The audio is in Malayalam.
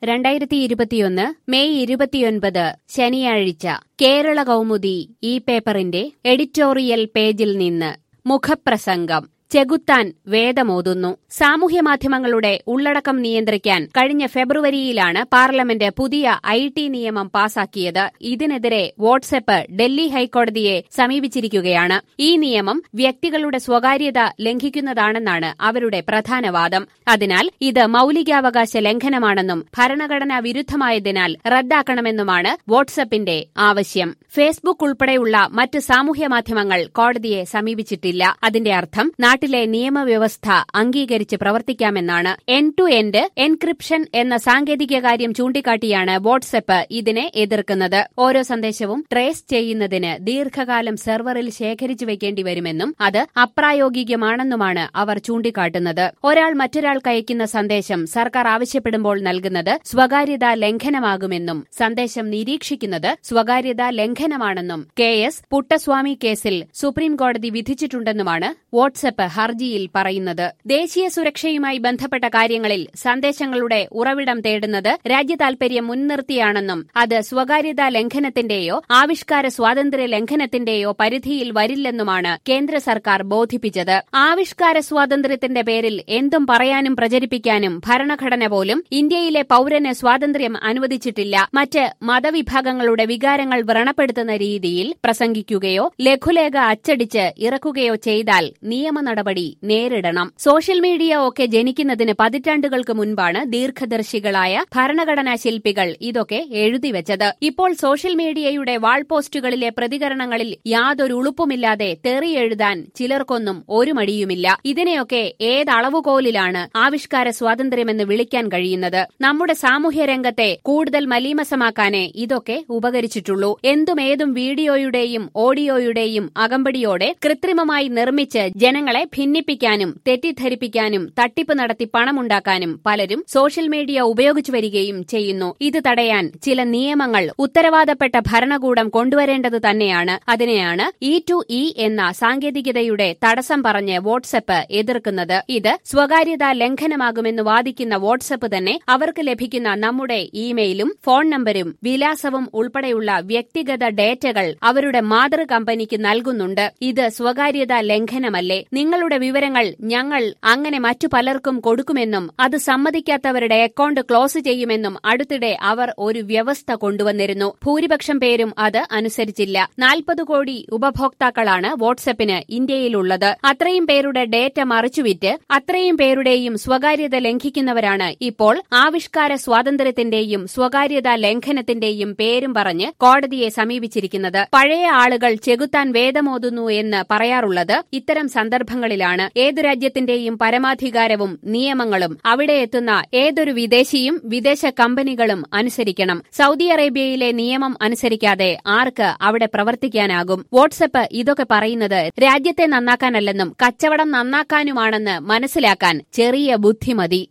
രണ്ടായിരത്തി ഇരുപത്തിയൊന്ന് മെയ് ഇരുപത്തിയൊൻപത് ശനിയാഴ്ച കേരള കൗമുദി ഈ പേപ്പറിന്റെ എഡിറ്റോറിയൽ പേജിൽ നിന്ന് മുഖപ്രസംഗം ചെകുത്താൻ വേദമോതുന്നു സാമൂഹ്യമാധ്യമങ്ങളുടെ ഉള്ളടക്കം നിയന്ത്രിക്കാൻ കഴിഞ്ഞ ഫെബ്രുവരിയിലാണ് പാർലമെന്റ് പുതിയ ഐ ടി നിയമം പാസാക്കിയത് ഇതിനെതിരെ വാട്സ്ആപ്പ് ഡൽഹി ഹൈക്കോടതിയെ സമീപിച്ചിരിക്കുകയാണ് ഈ നിയമം വ്യക്തികളുടെ സ്വകാര്യത ലംഘിക്കുന്നതാണെന്നാണ് അവരുടെ പ്രധാന വാദം അതിനാൽ ഇത് മൌലികാവകാശ ലംഘനമാണെന്നും ഭരണഘടനാ വിരുദ്ധമായതിനാൽ റദ്ദാക്കണമെന്നുമാണ് വാട്സ്ആപ്പിന്റെ ആവശ്യം ഫേസ്ബുക്ക് ഉൾപ്പെടെയുള്ള മറ്റ് സാമൂഹ്യമാധ്യമങ്ങൾ കോടതിയെ സമീപിച്ചിട്ടില്ല അതിന്റെ അർത്ഥം നാട്ടിലെ നിയമവ്യവസ്ഥ അംഗീകരിച്ച് പ്രവർത്തിക്കാമെന്നാണ് എൻ ടു എൻഡ് എൻക്രിപ്ഷൻ എന്ന സാങ്കേതിക കാര്യം ചൂണ്ടിക്കാട്ടിയാണ് വാട്സ്ആപ്പ് ഇതിനെ എതിർക്കുന്നത് ഓരോ സന്ദേശവും ട്രേസ് ചെയ്യുന്നതിന് ദീർഘകാലം സെർവറിൽ ശേഖരിച്ചു വെക്കേണ്ടി വരുമെന്നും അത് അപ്രായോഗികമാണെന്നുമാണ് അവർ ചൂണ്ടിക്കാട്ടുന്നത് ഒരാൾ മറ്റൊരാൾക്ക് അയക്കുന്ന സന്ദേശം സർക്കാർ ആവശ്യപ്പെടുമ്പോൾ നൽകുന്നത് സ്വകാര്യതാ ലംഘനമാകുമെന്നും സന്ദേശം നിരീക്ഷിക്കുന്നത് സ്വകാര്യതാ ലംഘനമാണെന്നും കെ എസ് പുട്ടസ്വാമി കേസിൽ സുപ്രീംകോടതി വിധിച്ചിട്ടുണ്ടെന്നുമാണ് വാട്സ്ആപ്പ് ഹർജിയിൽ പറയുന്നത് ദേശീയ സുരക്ഷയുമായി ബന്ധപ്പെട്ട കാര്യങ്ങളിൽ സന്ദേശങ്ങളുടെ ഉറവിടം തേടുന്നത് രാജ്യതാൽപര്യം മുൻനിർത്തിയാണെന്നും അത് സ്വകാര്യതാ ലംഘനത്തിന്റെയോ ആവിഷ്കാര സ്വാതന്ത്ര്യ ലംഘനത്തിന്റെയോ പരിധിയിൽ വരില്ലെന്നുമാണ് കേന്ദ്ര സർക്കാർ ബോധിപ്പിച്ചത് ആവിഷ്കാര സ്വാതന്ത്ര്യത്തിന്റെ പേരിൽ എന്തും പറയാനും പ്രചരിപ്പിക്കാനും ഭരണഘടന പോലും ഇന്ത്യയിലെ പൌരന് സ്വാതന്ത്ര്യം അനുവദിച്ചിട്ടില്ല മറ്റ് മതവിഭാഗങ്ങളുടെ വികാരങ്ങൾ വ്രണപ്പെടുത്തുന്ന രീതിയിൽ പ്രസംഗിക്കുകയോ ലഘുലേഖ അച്ചടിച്ച് ഇറക്കുകയോ ചെയ്താൽ നിയമ നടപടി നേരിടണം സോഷ്യൽ മീഡിയ ഒക്കെ ജനിക്കുന്നതിന് പതിറ്റാണ്ടുകൾക്ക് മുൻപാണ് ദീർഘദർശികളായ ഭരണഘടനാ ശില്പികൾ ഇതൊക്കെ എഴുതിവെച്ചത് ഇപ്പോൾ സോഷ്യൽ മീഡിയയുടെ വാൾ പോസ്റ്റുകളിലെ പ്രതികരണങ്ങളിൽ യാതൊരു ഉളുപ്പുമില്ലാതെ തെറി എഴുതാൻ ചിലർക്കൊന്നും ഒരു മടിയുമില്ല ഇതിനെയൊക്കെ ഏതളവുകോലിലാണ് ആവിഷ്കാര സ്വാതന്ത്ര്യമെന്ന് വിളിക്കാൻ കഴിയുന്നത് നമ്മുടെ സാമൂഹ്യ രംഗത്തെ കൂടുതൽ മലീമസമാക്കാനേ ഇതൊക്കെ ഉപകരിച്ചിട്ടുള്ളൂ എന്തും ഏതും വീഡിയോയുടെയും ഓഡിയോയുടെയും അകമ്പടിയോടെ കൃത്രിമമായി നിർമ്മിച്ച് ജനങ്ങളെ ഭിന്നിപ്പിക്കാനും തെറ്റിദ്ധരിപ്പിക്കാനും തട്ടിപ്പ് നടത്തി പണമുണ്ടാക്കാനും പലരും സോഷ്യൽ മീഡിയ ഉപയോഗിച്ചു വരികയും ചെയ്യുന്നു ഇത് തടയാൻ ചില നിയമങ്ങൾ ഉത്തരവാദപ്പെട്ട ഭരണകൂടം കൊണ്ടുവരേണ്ടത് തന്നെയാണ് അതിനെയാണ് ഇ ടു ഇ എന്ന സാങ്കേതികതയുടെ തടസ്സം പറഞ്ഞ് വാട്സ്ആപ്പ് എതിർക്കുന്നത് ഇത് സ്വകാര്യതാ ലംഘനമാകുമെന്ന് വാദിക്കുന്ന വാട്സ്ആപ്പ് തന്നെ അവർക്ക് ലഭിക്കുന്ന നമ്മുടെ ഇമെയിലും ഫോൺ നമ്പരും വിലാസവും ഉൾപ്പെടെയുള്ള വ്യക്തിഗത ഡേറ്റകൾ അവരുടെ മാതൃ കമ്പനിക്ക് നൽകുന്നുണ്ട് ഇത് സ്വകാര്യതാ ലംഘനമല്ലേ നിങ്ങളുടെ വിവരങ്ങൾ ഞങ്ങൾ അങ്ങനെ മറ്റു പലർക്കും കൊടുക്കുമെന്നും അത് സമ്മതിക്കാത്തവരുടെ അക്കൌണ്ട് ക്ലോസ് ചെയ്യുമെന്നും അടുത്തിടെ അവർ ഒരു വ്യവസ്ഥ കൊണ്ടുവന്നിരുന്നു ഭൂരിപക്ഷം പേരും അത് അനുസരിച്ചില്ല നാൽപ്പത് കോടി ഉപഭോക്താക്കളാണ് വാട്സ്ആപ്പിന് ഇന്ത്യയിലുള്ളത് അത്രയും പേരുടെ ഡേറ്റ മറിച്ചുവിറ്റ് അത്രയും പേരുടെയും സ്വകാര്യത ലംഘിക്കുന്നവരാണ് ഇപ്പോൾ ആവിഷ്കാര സ്വാതന്ത്ര്യത്തിന്റെയും സ്വകാര്യതാ ലംഘനത്തിന്റെയും പേരും പറഞ്ഞ് കോടതിയെ സമീപിച്ചിരിക്കുന്നത് പഴയ ആളുകൾ ചെകുത്താൻ വേദമോതുന്നു എന്ന് പറയാറുള്ളത് ഇത്തരം സന്ദർഭങ്ങളിലാണ് ഏതു രാജ്യത്തിന്റെയും പരമാധികാരവും നിയമങ്ങളും അവിടെ എത്തുന്ന ഏതൊരു വിദേശിയും വിദേശ കമ്പനികളും അനുസരിക്കണം സൗദി അറേബ്യയിലെ നിയമം അനുസരിക്കാതെ ആർക്ക് അവിടെ പ്രവർത്തിക്കാനാകും വാട്സ്ആപ്പ് ഇതൊക്കെ പറയുന്നത് രാജ്യത്തെ നന്നാക്കാനല്ലെന്നും കച്ചവടം നന്നാക്കാനുമാണെന്ന് മനസ്സിലാക്കാൻ ചെറിയ ബുദ്ധിമതി